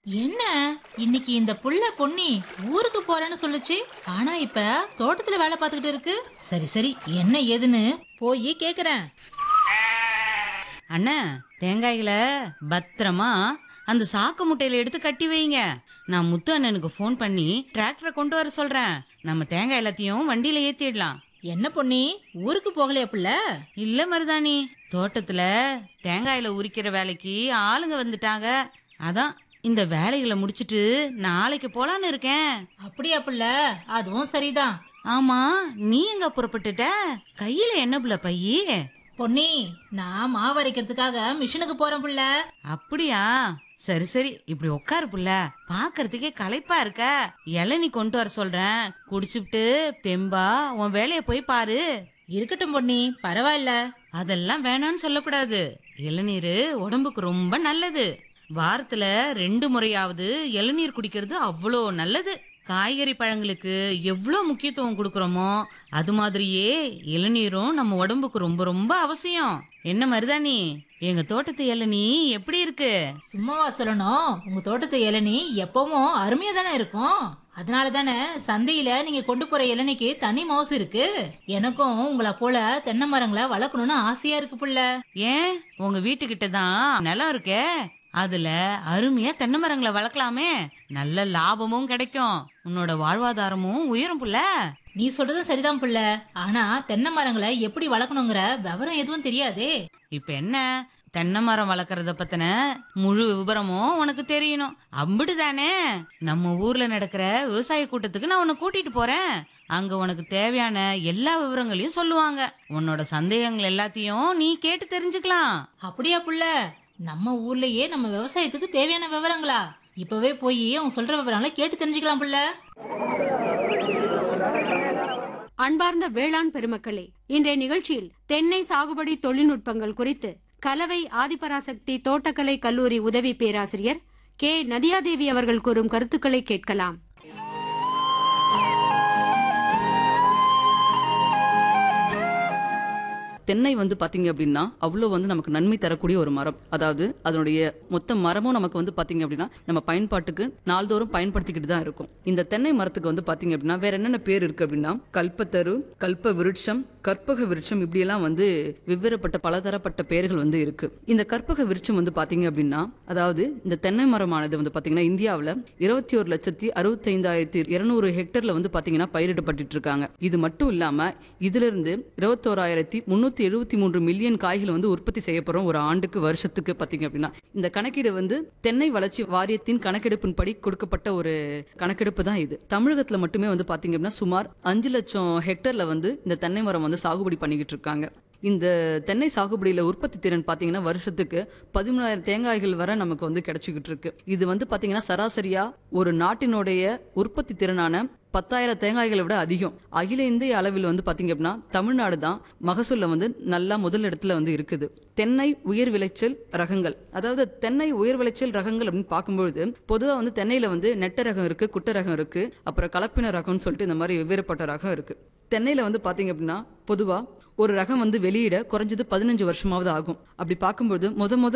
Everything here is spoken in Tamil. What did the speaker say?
என்ன இன்னைக்கு இந்த புள்ள பொன்னி ஊருக்கு போறேன்னு சொல்லுச்சு ஆனா இப்ப தோட்டத்துல வேலை பார்த்துக்கிட்டு இருக்கு சரி சரி என்ன ஏதுன்னு போய் கேக்குறேன் அண்ணா தேங்காய்களை பத்திரமா அந்த சாக்கு முட்டையில எடுத்து கட்டி வைங்க நான் முத்து அண்ணனுக்கு ஃபோன் பண்ணி டிராக்டரை கொண்டு வர சொல்றேன் நம்ம தேங்காய் எல்லாத்தையும் வண்டியில ஏத்திடலாம் என்ன பொன்னி ஊருக்கு போகலையா புள்ள இல்ல மருதாணி தோட்டத்துல தேங்காயில உரிக்கிற வேலைக்கு ஆளுங்க வந்துட்டாங்க அதான் இந்த வேலைகளை முடிச்சிட்டு நாளைக்கு போலான்னு இருக்கேன் அப்படியா புள்ள அதுவும் சரிதான் ஆமா நீ எங்க புறப்பட்டுட்ட கையில என்ன புள்ள பையி பொன்னி நான் மாவு அரைக்கிறதுக்காக மிஷினுக்கு போறேன் புள்ள அப்படியா சரி சரி இப்படி உட்காரு புள்ள பாக்குறதுக்கே களைப்பா இருக்க இளநீ கொண்டு வர சொல்றேன் குடிச்சுப்புட்டு தெம்பா உன் வேலைய போய் பாரு இருக்கட்டும் பொன்னி பரவாயில்ல அதெல்லாம் வேணாம்னு சொல்லக்கூடாது இளநீர் உடம்புக்கு ரொம்ப நல்லது வாரத்துல ரெண்டு முறையாவது இளநீர் குடிக்கிறது அவ்வளோ நல்லது காய்கறி பழங்களுக்கு எவ்வளோ முக்கியத்துவம் கொடுக்கறோமோ அது மாதிரியே இளநீரும் நம்ம உடம்புக்கு ரொம்ப ரொம்ப அவசியம் என்ன மருதாணி எங்க தோட்டத்து இளநீ எப்படி இருக்கு சும்மாவா சொல்லணும் உங்க தோட்டத்து இளநீ எப்பவும் அருமையா தானே இருக்கும் அதனால தானே சந்தையில நீங்க கொண்டு போற இளநிக்கு தனி மவுசு இருக்கு எனக்கும் உங்களை போல தென்னை மரங்களை வளர்க்கணும்னு ஆசையா இருக்கு புள்ள ஏன் உங்க வீட்டுக்கிட்ட தான் நிலம் இருக்கே அதுல அருமையா தென்னை மரங்களை வளர்க்கலாமே நல்ல லாபமும் கிடைக்கும் உன்னோட வாழ்வாதாரமும் உயரும் புள்ள நீ சொல்றதும் சரிதான் புள்ள ஆனா தென்னை மரங்களை எப்படி வளர்க்கணுங்கிற விவரம் எதுவும் தெரியாதே இப்ப என்ன தென்னை மரம் வளர்க்கறத பத்தின முழு விவரமும் உனக்கு தெரியணும் அம்பிடுதானே நம்ம ஊர்ல நடக்கிற விவசாய கூட்டத்துக்கு நான் உன்னை கூட்டிட்டு போறேன் அங்க உனக்கு தேவையான எல்லா விவரங்களையும் சொல்லுவாங்க உன்னோட சந்தேகங்கள் எல்லாத்தையும் நீ கேட்டு தெரிஞ்சுக்கலாம் அப்படியா புள்ள நம்ம ஊர்லயே நம்ம விவசாயத்துக்கு தேவையான விவரங்களா இப்பவே போய் அவங்க சொல்ற விவரங்களை கேட்டு தெரிஞ்சுக்கலாம் புள்ள அன்பார்ந்த வேளாண் பெருமக்களே இன்றைய நிகழ்ச்சியில் தென்னை சாகுபடி தொழில்நுட்பங்கள் குறித்து கலவை ஆதிபராசக்தி தோட்டக்கலை கல்லூரி உதவி பேராசிரியர் கே நதியாதேவி அவர்கள் கூறும் கருத்துக்களை கேட்கலாம் தென்னை வந்து பாத்தீங்க அப்படின்னா அவ்வளோ வந்து நமக்கு நன்மை தரக்கூடிய ஒரு மரம் அதாவது அதனுடைய மொத்த மரமும் நமக்கு வந்து பாத்தீங்க அப்படின்னா நம்ம பயன்பாட்டுக்கு நாள்தோறும் பயன்படுத்திக்கிட்டு தான் இருக்கும் இந்த தென்னை மரத்துக்கு வந்து பாத்தீங்க அப்படின்னா வேற என்னென்ன பேர் இருக்கு அப்படின்னா கல்பத்தரு கல்ப விருட்சம் கற்பக விருட்சம் இப்படியெல்லாம் வந்து வெவ்வேறுபட்ட பலதரப்பட்ட பெயர்கள் வந்து இருக்கு இந்த கற்பக விருட்சம் வந்து பாத்தீங்க அப்படின்னா அதாவது இந்த தென்னை மரமானது வந்து பாத்தீங்கன்னா இந்தியாவில் இருபத்தி ஒரு லட்சத்தி அறுபத்தைந்தாயிரத்தி இருநூறு ஹெக்டர்ல வந்து பாத்தீங்கன்னா பயிரிடப்பட்டு இருக்காங்க இது மட்டும் இல்லாம இதுல இருந்து இருபத்தோராயிரத்தி முன்னூத்தி எழுபத்தி மூன்று மில்லியன் காய்கள் வந்து உற்பத்தி செய்யப்படுறோம் ஒரு ஆண்டுக்கு வருஷத்துக்கு பாத்தீங்க அப்படின்னா இந்த கணக்கீடு வந்து தென்னை வளர்ச்சி வாரியத்தின் கணக்கெடுப்பின்படி கொடுக்கப்பட்ட ஒரு கணக்கெடுப்பு தான் இது தமிழகத்துல மட்டுமே வந்து பாத்தீங்க அப்படின்னா சுமார் அஞ்சு லட்சம் ஹெக்டர்ல வந்து இந்த தென்னை மரம் வந்து சாகுபடி பண்ணிக்கிட்டு இருக்காங்க இந்த தென்னை சாகுபடியில உற்பத்தி திறன் பாத்தீங்கன்னா வருஷத்துக்கு பதிமூணாயிரம் தேங்காய்கள் வரை நமக்கு வந்து கிடைச்சிக்கிட்டு இருக்கு இது வந்து பாத்தீங்கன்னா சராசரியா ஒரு நாட்டினுடைய உற்பத்தி திறனான பத்தாயிரம் தேங்காய்களை விட அதிகம் அகில இந்திய அளவில் வந்து பாத்தீங்க அப்படின்னா தமிழ்நாடு தான் மகசூல்ல வந்து நல்லா முதல் இடத்துல வந்து இருக்குது தென்னை உயர் விளைச்சல் ரகங்கள் அதாவது தென்னை உயர் விளைச்சல் ரகங்கள் அப்படின்னு பார்க்கும்பொழுது பொதுவா வந்து தென்னையில வந்து நெட்ட ரகம் இருக்கு குட்டை ரகம் இருக்கு அப்புறம் கலப்பின ரகம்னு சொல்லிட்டு இந்த மாதிரி வெவ்வேறுபட்ட ரகம் இருக்கு தென்னையில வந்து பாத்தீங்க அப்படின்னா பொதுவா ஒரு ரகம் வந்து வெளியிட குறைஞ்சது பதினஞ்சு வருஷமாவது ஆகும் அப்படி பார்க்கும்போது முத முத